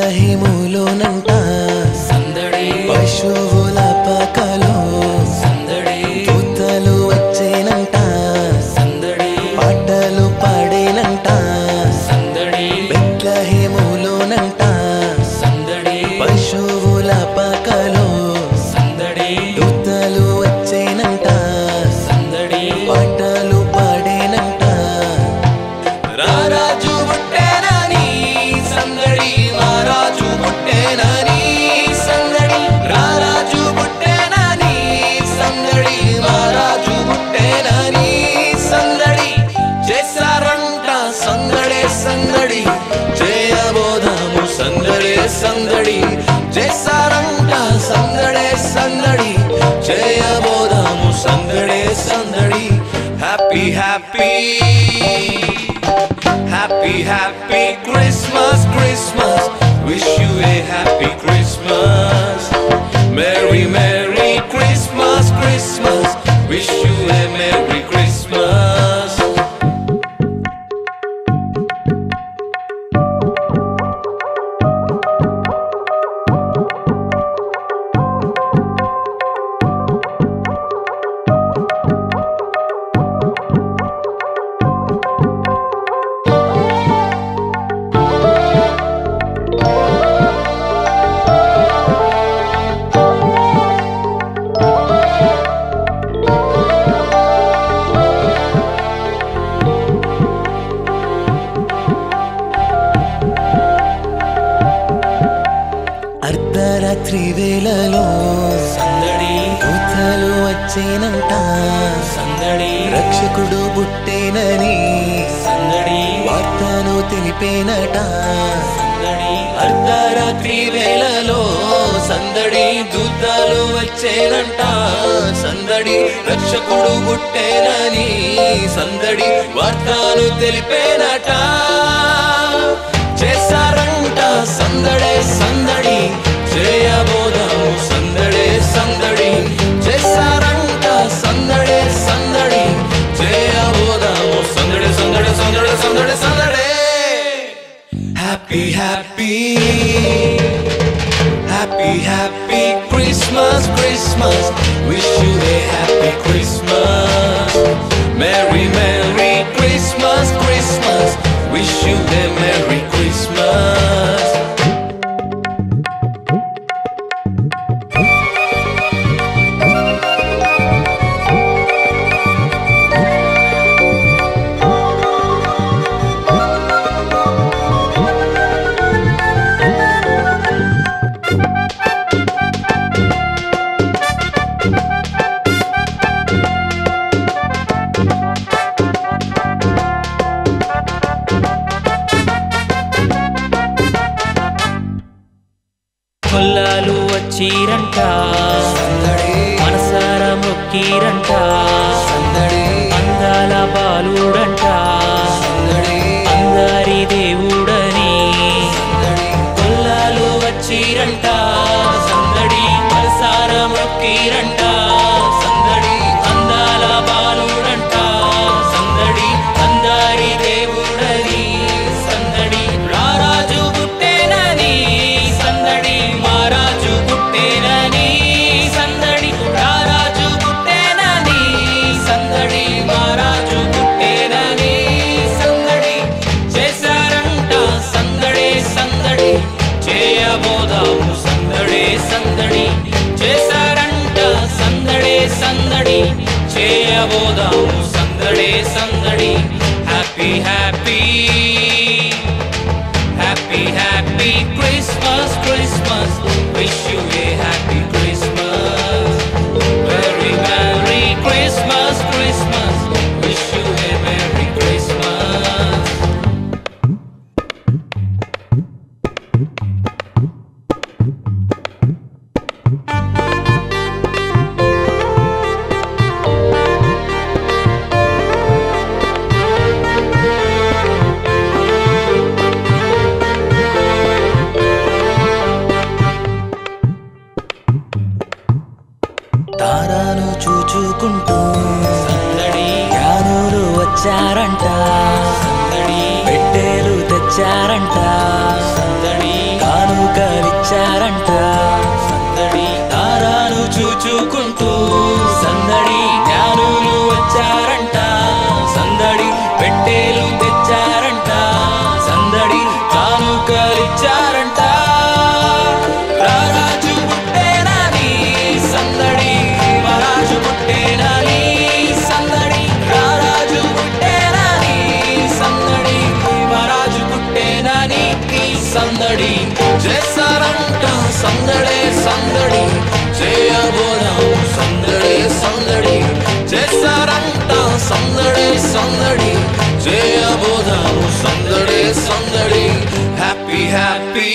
బెత్లహేములోనంట సందడి పశువుల పకలో సందడి దూతలు వచ్చేనంట సందడి పాటలు పాడేనంట సందడి బెత్లహేములోనంట సందడి పశువుల పకలో సందడి దూతలు వచ్చేనంట సందడి పాటలు పాడేనంట రారాజు పుట్టేనని సందడి మహారాజు పుట్టేనని సందడి రారాజు పుట్టేనని సందడి మహారాజు పుట్టేనని సందడి చేశారంట సందడే సందడి చేయబోదాము సందడే సందడి చేశారంట సందడే సందడి చేయబోదాము సందడే సందడి happy happy Happy, happy Christmas, Christmas. Wish you a happy Christmas. Merry, Merry Christmas, Christmas. Wish you a Merry Christmas. అర్ధరాత్రి వేళలో సందడి దూతలు వచ్చేనంట సందడి రక్షకుడు పుట్టేనని సందడి వార్తను తెలిపేనట సందడి అర్ధరాత్రి వేళలో సందడి దూతలు వచ్చేనంట సందడి రక్షకుడు పుట్టేనని సందడి వార్తను తెలిపేనట చేశారంట సందడే సందడి చేయబోదాము సందడే సందడి చేశారంట సందడే సందడి చేయబోదాము సందడి సందడి సందడి సందడి సందడే happy happy happy happy Christmas Christmas wish you a happy Christmas merry merry Christmas Christmas wish you a merry Christmas కొల్లాలు వచ్చిరంట మనసార మొక్కిరంట అందాల బాలుడంట అందరి దేవుడని కొల్లాలు వచ్చిరంట సందడి మనసార మొక్కిరంట సందడి అందాల బాలుడంట సందడి అందరి దేవుడని సందడి రారాజు పుట్టేనని సందడి మారాజు పుట్టేనని సందడి రారాజు పుట్టేనని సందడి మారాజు పుట్టేనని సందడి చేశారంట సందడే సందడి చేయబోదాము సందడే సందడి చేశారంట సందడే సందడి చేయబోదాము సందడే సందడి happy happy happy happy Christmas Christmas wish you a happy Christmas very merry Christmas Christmas wish you a merry Christmas తారాను చూచుకుంటూ సందడి జ్ఞానులు కానుకలిచ్చారంట సందడి తారాను చూచుకుంటూ సందడి జ్ఞానులు వచ్చారంట సందడి పెట్టేలు తెచ్చారంట సందడి కానుకలిచ్చారంట రారాజు పుట్టేనని సందడి వరాజు పుట్టేనని సందడి రారాజు పుట్టేనని సందడి వరాజు పుట్టేనని ఈ సందడి చేస్తారంట సందడే సందడి చేయబోదాం సందడే సందడి చేస్తారంట సందడే సందడి చేయబోదాం సందడే సందడి happy happy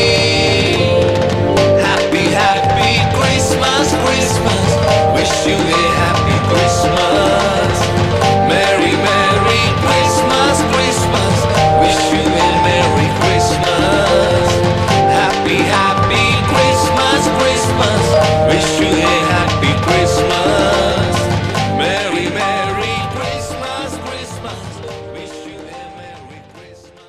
Happy, happy Christmas, Christmas. Wish you a happy Christmas. Merry, Merry Christmas, Christmas. Wish you a Merry Christmas. Happy, happy Christmas, Christmas. Wish you a happy Christmas. Merry, Merry Christmas, Christmas. Wish you a Merry Christmas.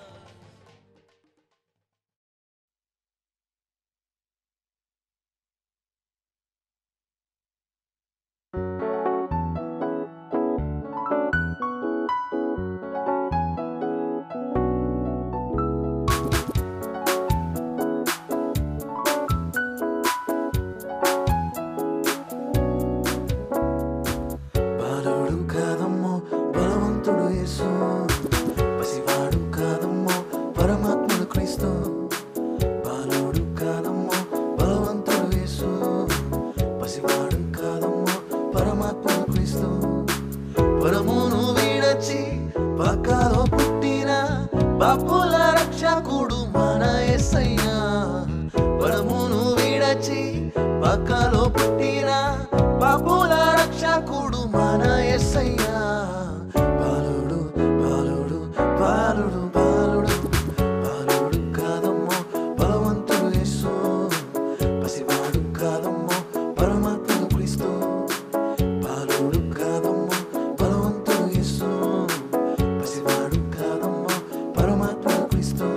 బాలుడు కాదమ్మో బలవంతుడు యేసు పసివాడు కాదమ్మో పరమాత్ముడు క్రీస్తు బాలుడు కాదమ్మో బలవంతుడు యేసు పసివాడు కాదమ్మో పరమాత్ముడు క్రీస్తు పరమును వీడచి పక్కలో పుట్టిన బాపుల రక్షకుడు మన యేసయ్యా పరమును వీడచి పక్కలో పుట్టిన బాపుల రక్షకుడు మన యేసయ్యా బాలుడు బాలుడు బాలుడు బాలుడు బాలుడు కాదమ్మో బలవంతుడు యేసు పసివాడు కాదమ్మో పరమాత్ముడు క్రీస్తు బాలుడు కాదమ్మో బలవంతుడు యేసు పసివాడు కాదమ్మో పరమాత్ముడు క్రీస్తు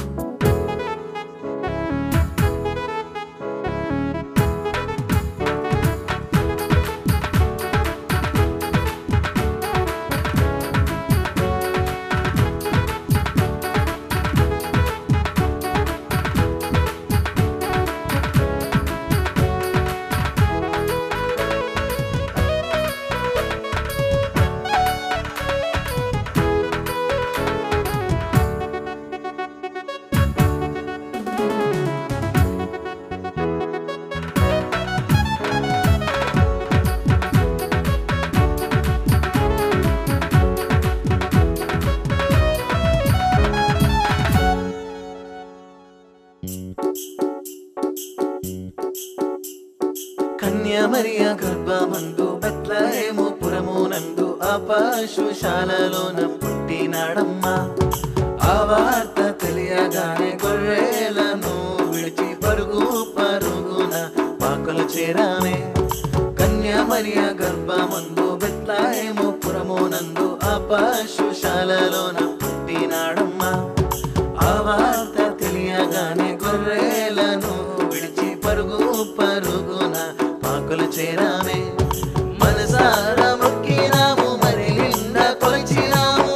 కన్యమరియ గర్భమందు బెత్లహేము పురమునందు ఆ పశుశాలలోన పుట్టినాడమ్మా ఆ వార్త తెలియగానే గొర్రెలను విడిచి పరుగు పరుగున పాకలు చేరామే కన్యమరియ గర్భమందు బెత్లహేము పురమునందు ఆ పశుశాలలోన పుట్టినాడమ్మా ఆ వార్త తెలియగానే గొర్రెలను విడిచి పరుగు పరుగున పాకులు చేరామే మనసారా మొక్కినాము మరి నిన్న కొలిచినాము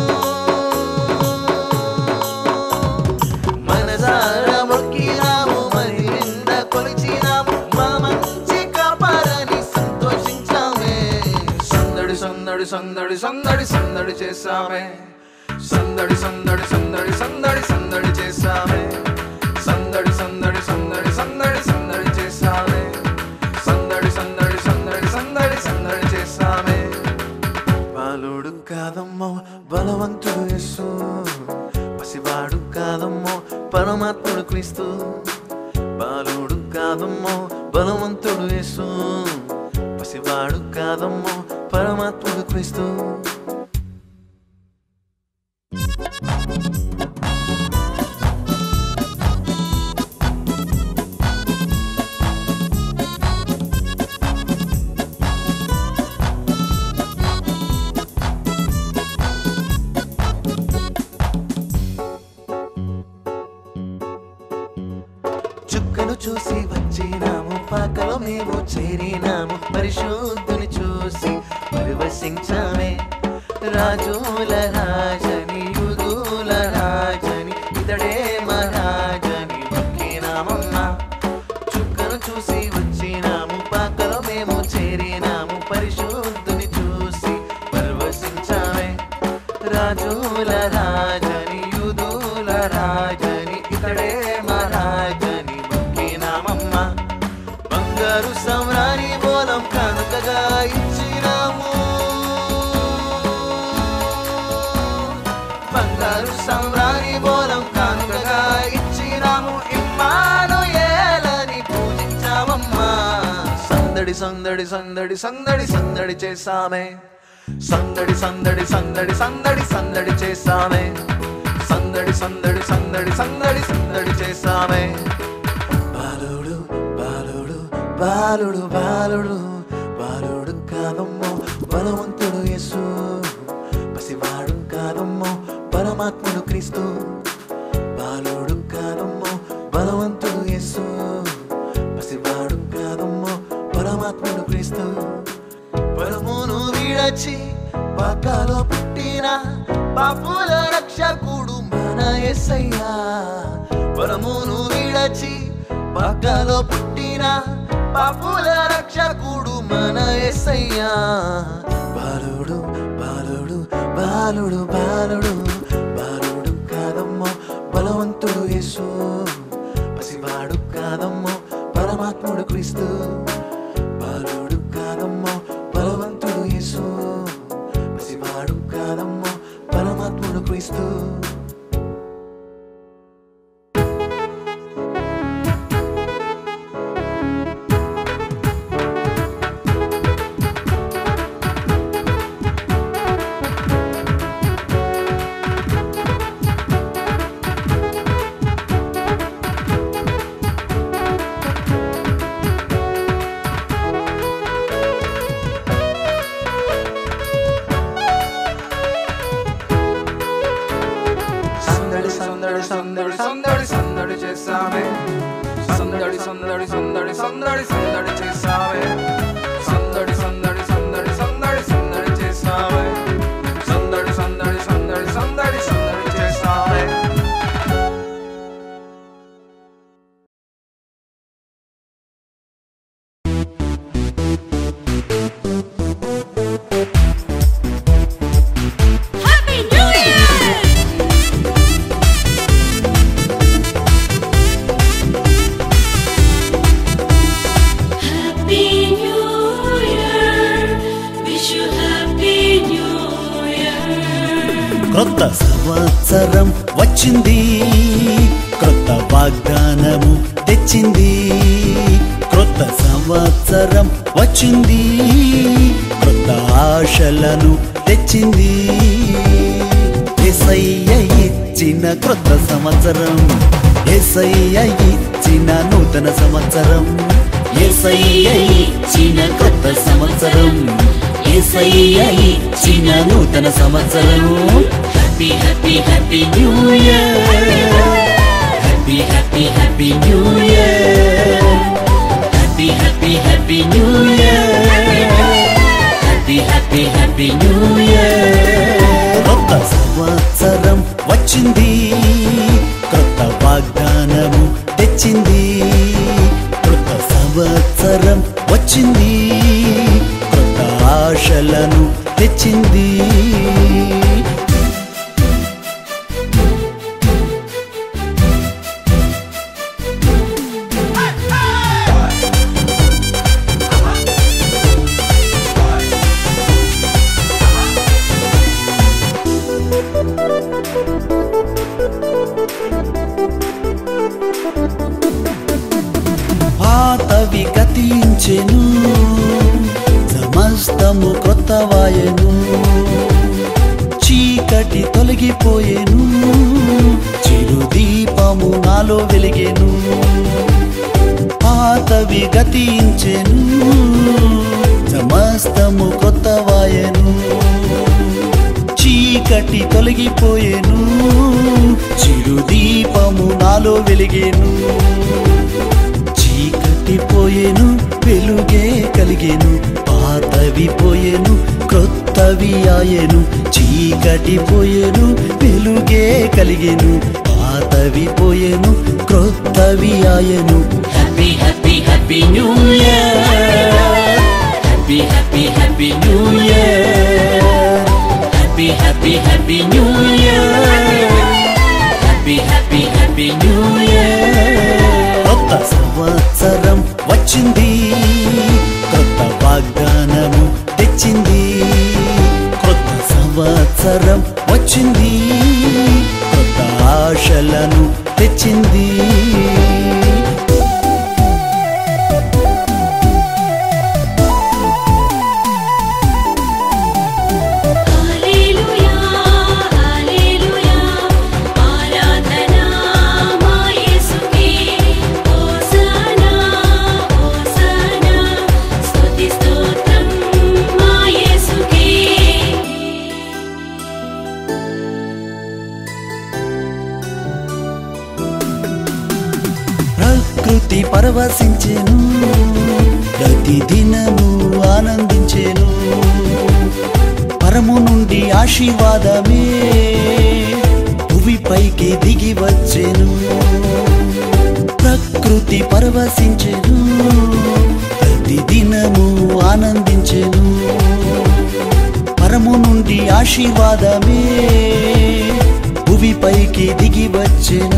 మనసారా మొక్కినాము మరి నిన్న కొలిచినాము మా మంచి కాపారని సంతోషించామే సందడి సందడి సందడి సందడి సందడి చేసామే సందడి సందడి సందడి సందడి సందడి చేసామే సందడి సందడి సందడి సందడి సందడి చేసామే సందడి సందడి సందడి సందడి సందడి చేసామే బాలుడు కాదమ్మో బలవంతుడు యేసు పసివాడు కాదమ్మో పరమాత్ముడు క్రీస్తు బాలుడు కాదమ్మో బలవంతుడు యేసు పసివాడు కాదమ్మో పరమాత్ముడు క్రీస్తు మేము చేరినాము పరిశుద్ధుని చూసి పరవశించామే రాజుల రాజని యుదుల రాజని ఇతడే మహారాజని మొక్కినామమ్మా చుక్కను చూసి వచ్చినాము పాకలో మేము చేరినాము పరిశుద్ధుని చూసి పరవశించామే రాజుల రాజని యుదుల రాజని ఇతడే మహారాజని మొక్కినామమ్మ బంగారు సమ్రాని బోలం కనుకగా ఇచ్చినాము బంగారు సమ్రాని బోలం కానుకగా ఇచ్చినాము ఇమ్మాను ఏలని పూజించామమ్మా సందడి సందడి సందడి సందడి సందడి చేసామే సందడి సందడి సందడి సందడి సందడి చేసామే సందడి సందడి సందడి సందడి సందడి చేసామే బాలుడు బాలుడు బాలుడు బాలుడు బాలుడు కాదమ్మో బలవంతుడు యేసు పసివాడు కాదమ్మో పరమాత్ముడు క్రీస్తు బాలుడు కాదమ్మో బలవంతుడు యేసు పసివాడు కాదమ్మో పరమాత్ముడు క్రీస్తు పరమును విడచి పాకాలో పుట్టిన పాపుల రక్షకుడు మన ఎస్సయ్యా పరమును విడచి పాకాలో పుట్టిన పాపుల రక్షకుడు మన ఎస్సయ్యా బాలుడు బాలుడు బాలుడు బాలుడు బాలుడు కాదమ్మో బలవంతుడు యేసు పసివాడు కాదమ్మో పరమాత్ముడు క్రీస్తు బాలుడు కాదమ్మో బలవంతుడు యేసు పసివాడు కాదమ్మో పరమాత్ముడు క్రీస్తు సందడి సందడి సందడి సందడి సందడి చేసామే సందడి సందడి సందడి సందడి సందడి చేసామే సందడి సందడి సందడి సందడి సందడి చేసామే సందడి సందడి సందడి సందడి సందడి చేసామే Happy New Year! Happy New Year! Wish you Happy New Year! క్రొత్త సంవత్సరం వచ్చింది క్రొత్త వాగ్దానము తెచ్చింది క్రొత్త సంవత్సరం వచ్చింది క్రొత్త ఆశలను తెచ్చింది ఎసయ్య ఇచ్చిన క్రొత్త సంవత్సరం ఎసయ్య ఇచ్చిన నూతన సంవత్సరం ఎసయ్య ఇచ్చిన కొత్త సంవత్సరం ఎసయ్య ఇచ్చిన నూతన సంవత్సరం happy happy happy new year happy happy happy new year happy happy happy new year happy happy happy new year కొత్త సంవత్సరం వచ్చింది కొత్త వాగ్దానము తెచ్చింది కొత్త సంవత్సరం వచ్చింది కొత్త ఆశలను తెచ్చింది పాతవి గతించెను సమస్తము క్రొత్తవాయను చీకటి తొలగిపోయెను చిరు దీపము నాలో వెలిగెను పాతవి గతించెను సమస్తము కొత్తవాయను చీకటి తొలగిపోయెను చిరు దీపము నాలో వెలిగెను చీకటి పోయెను వెలుగే కలిగెను పాతవి పోయెను క్రొత్తవి ఆయెను చీకటి పోయెను వెలుగే కలిగెను పాతవి పోయెను క్రొత్తవి ఆయెను Happy, happy, happy New Year. Happy, happy, happy New Year. Happy, happy, happy New Year. Happy, happy, happy New Year. కొత్త సంవత్సరం వచ్చింది కొత్త వాగ్దానము తెచ్చింది కొత్త సంవత్సరం వచ్చింది కొత్త ఆశలను తెచ్చింది హల్లెలూయా హల్లెలూయా ఆరాధనా మా యేసుకే హోసానా హోసానా స్తుతి స్తోత్రం మా యేసుకే ప్రకృతి పరవశించెను ప్రతి దినము ఆనందించెను పరము నుండి ఆశీర్వాదమే భువిపైకి దిగి వచ్చెను ప్రకృతి పరవశించెను ప్రతి దినము ఆనందించెను పరము నుండి ఆశీర్వాదమే భువిపైకి దిగి వచ్చెను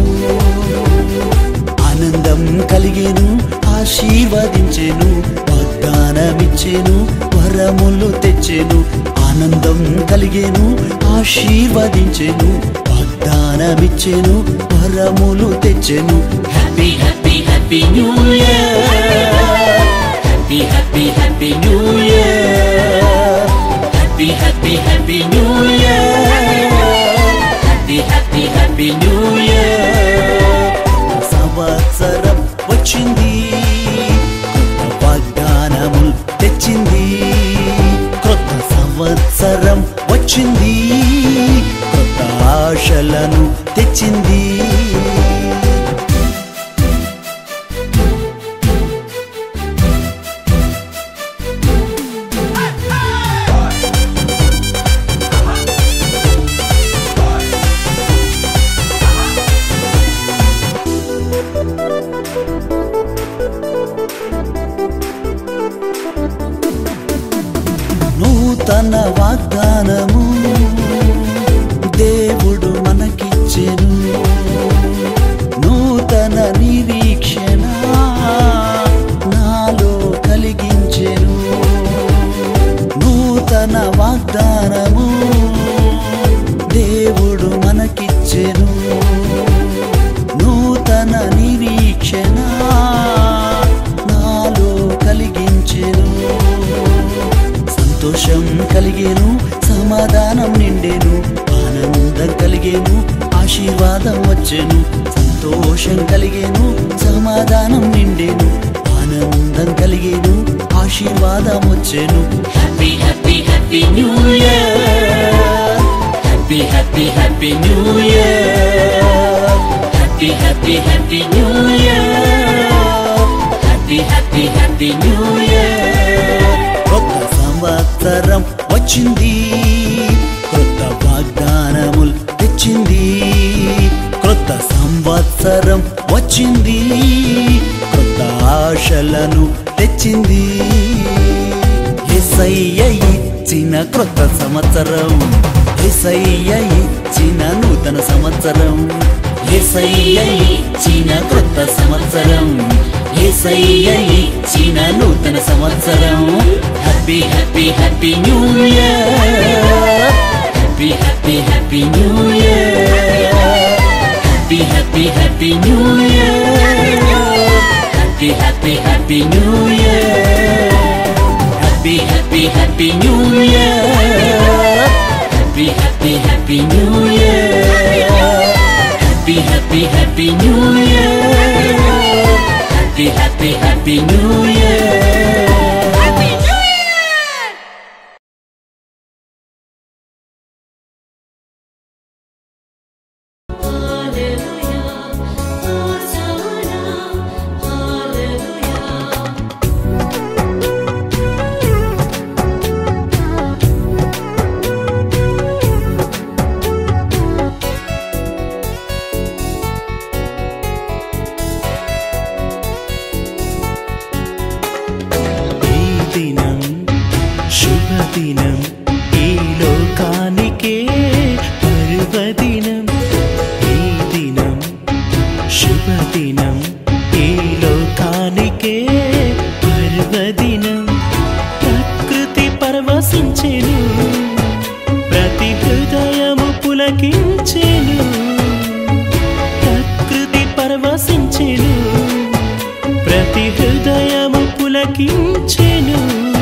ఆనందం కలిగేను ఆశీర్వదించెను వాగ్దానమిచ్చెను వరములు తెచ్చెను ఆనందం కలిగేను ఆశీర్వదించెను వాగ్దానమిచ్చెను వరములు తెచ్చెను Happy, happy, happy New Year. Happy, happy, happy New Year. Happy, happy, happy New Year. Happy, happy, happy New Year. సంవత్సరం వచ్చింది కొత్త వాగ్దానములు తెచ్చింది కొత్త సంవత్సరం వచ్చింది కొత్త ఆశలను తెచ్చింది నూతన వాగ్దానము దేవుడు మనకిచ్చెను నూతన నిరీక్షణ నాలో కలిగించెను నూతన వాగ్దానము దేవుడు మనకిచ్చెను నూతన నిరీక్షణ నాలో కలిగించెను సంతోషం కలిగేను సమాధానం నిండేను ఆనందం కలిగేను ఆశీర్వాదం వచ్చెను సంతోషం కలిగేను సమాధానం నిండేను ఆనందం కలిగేను ఆశీర్వాదం వచ్చెను Happy, happy, happy New Year. Happy, happy, happy New Year. Happy, happy, happy New Year. Happy, happy, happy New Year. కొత్త సంవత్సరం వచ్చింది కొత్త వాగ్దానములు తెచ్చింది కొత్త సంవత్సరం వచ్చింది కొత్త ఆశలను తెచ్చింది ఎసయ్య ఇచ్చిన క్రొత్త సంవత్సరం ఎసయ్య ఇచ్చిన నూతన సంవత్సరం ఎసయ్య ఇచ్చిన క్రొత్త సంవత్సరం ఎసయ్య ఇచ్చిన నూతన సంవత్సరం Happy, happy, happy New Year. Happy, happy, happy New Year. Happy, happy, happy New Year. Happy, happy, happy New Year. Happy, happy, happy New Year. Happy, happy, happy New Year. Happy, happy, happy New Year. Happy, happy, happy New Year. Happy new year hallelujah hosanna hallelujah పర్వదినం ఈ దినం శుభదినం ఈ లోకానికే పర్వదినం ప్రకృతి పరవశించెను ప్రతి హృదయము పులకించెను ప్రకృతి పరవశించెను ప్రతి హృదయము పులకించెను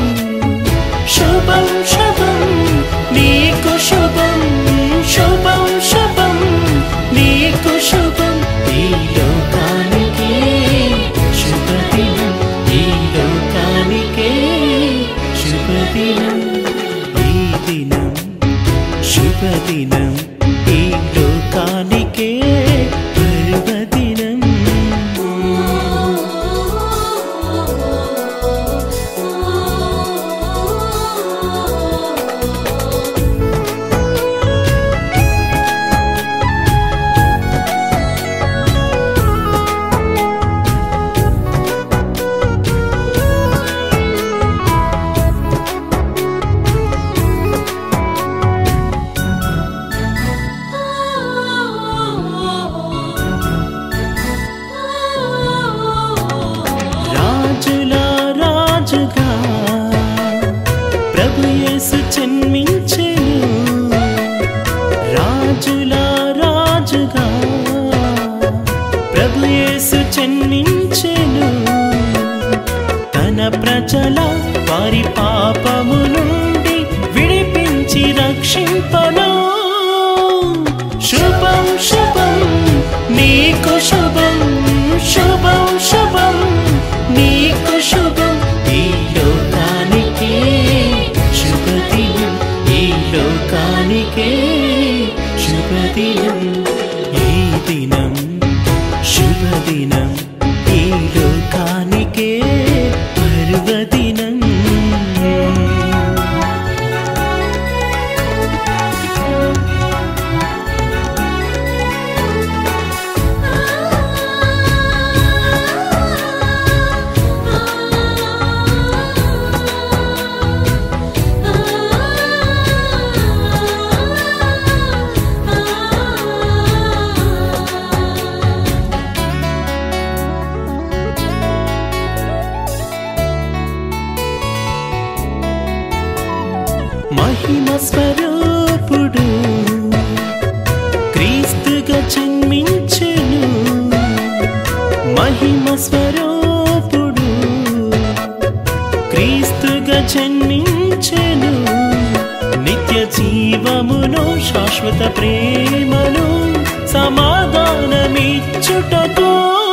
శుభం శుభం నీకు శుభం శుభం శుభం నీకు శుభం ఈ లోకానికి శుభదినం ఈ లోకానికే శుభదినం ఈ దినం శుభదినం ఈ లోకానికే పర్వదినం రాజుల రాజుగా ప్రభు యేసు జన్మించెను రాజుల రాజుగా ప్రభు యేసు జన్మించెను తన ప్రజల వారి పాపము నుండి విడిపించి రక్షింపను శుభం శుభం నీకు శుభం శుభం శుభం నీకు శుభం ఈ లోకానికి శుభదినం ఈ లోకానికే శుభదినం ఈ దినం శుభదినం ఈ లోకానికే పర్వదినం మహిమ స్వరూపుడు క్రీస్తుగా జన్మించెను మహిమ స్వరూపుడు క్రీస్తుగా జన్మించెను నిత్య జీవమును శాశ్వత ప్రేమను సమాధానమిచ్చుటకు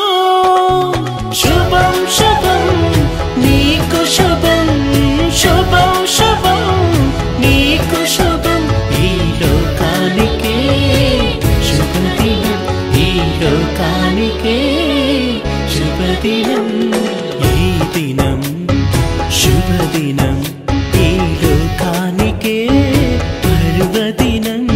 శుభం శుభం నీకు శుభం శుభం శుభం నీకు శుభం ఈ లోకానికే శుభదినం ఈ లోకానికే శుభదినం ఈ దినం శుభదినం ఈ లోకానికే పర్వదినం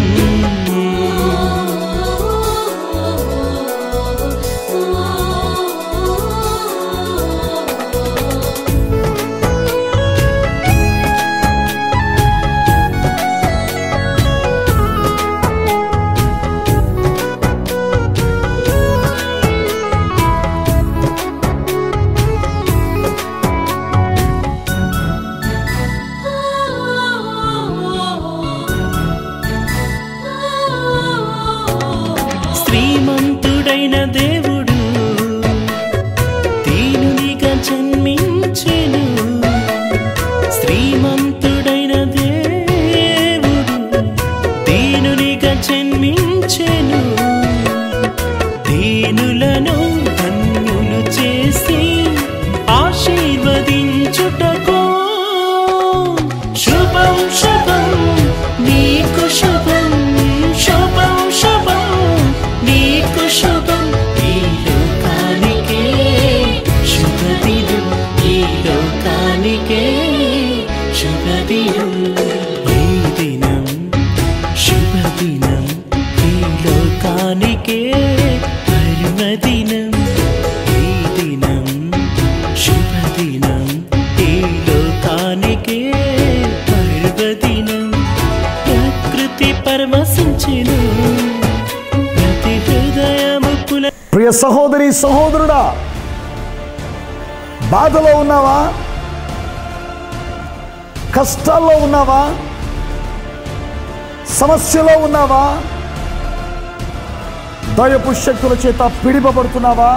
శ్రీమంతుడైన దేవుడు దీనునిగా జన్మించెను శ్రీమంతుడైన దేవుడు దీనునిగా జన్మించెను దీనులను ధన్యులు చేసి ఆశీర్వదించుటకు శుభం శుభం నీకు శుభం శుభం శుభం నీకు శుభం ఈ లోకానికే శుభదినం ఈ లోకానికే శుభదినం ఈ దినం శుభదినం ఈ లోకానికే పర్వదినం ఈ దినం శుభదినం ఈ లోకానికే పర్వదినం ప్రకృతి పరమసి పులకించెను ప్రతి హృదయము పుల ప్రియ సహోదరి సహోదరుడా బాధలో ఉన్నావా కష్టాల్లో ఉన్నావా సమస్యలో ఉన్నావా దయపు శక్తుల చేత పిడిపబడుతున్నావా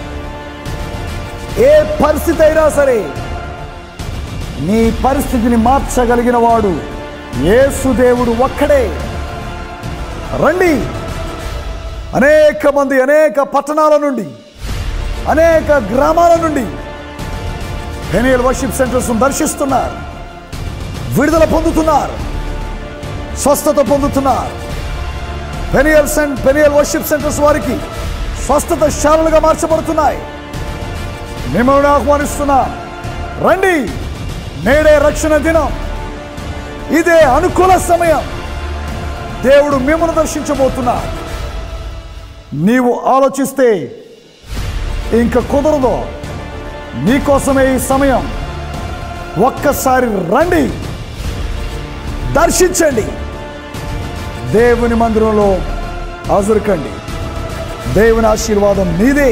ఏ పరిస్థితి అయినా సరే నీ పరిస్థితిని మార్చగలిగిన వాడు యేసుదేవుడు ఒక్కడే రండి అనేక మంది అనేక పట్టణాల నుండి అనేక గ్రామాల నుండి పెనియల్ వర్షిప్ సెంటర్స్ దర్శిస్తున్నారు విడుదల పొందుతున్నారు స్వస్థత పొందుతున్నారు Peniel saint Peniel worship centres వారికి స్వస్థత శాలలుగా మార్చబడుతున్నాయి మిమ్మల్ని ఆహ్వానిస్తున్నా రండి నేడే రక్షణ దినం ఇదే అనుకూల సమయం దేవుడు మిమ్మల్ని దర్శించబోతున్నాడు నీవు ఆలోచిస్తే ఇంక కుదరదు నీకోసమే ఈ సమయం ఒక్కసారి రండి దర్శించండి దేవుని మందిరంలో హాజరుకండి దేవుని ఆశీర్వాదం నీదే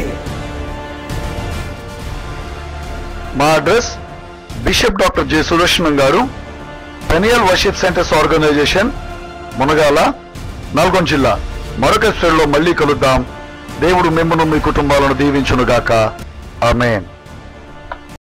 మా address bishop doctor J Sudarshanam garu Peniel worship centres organisation Munagala Nalgonda జిల్లా మరొక ఎపిసోడ్లో మళ్ళీ కలుద్దాం దేవుడు మిమ్మల్ని మీ కుటుంబాలను దీవించునుగాక ఆమెన్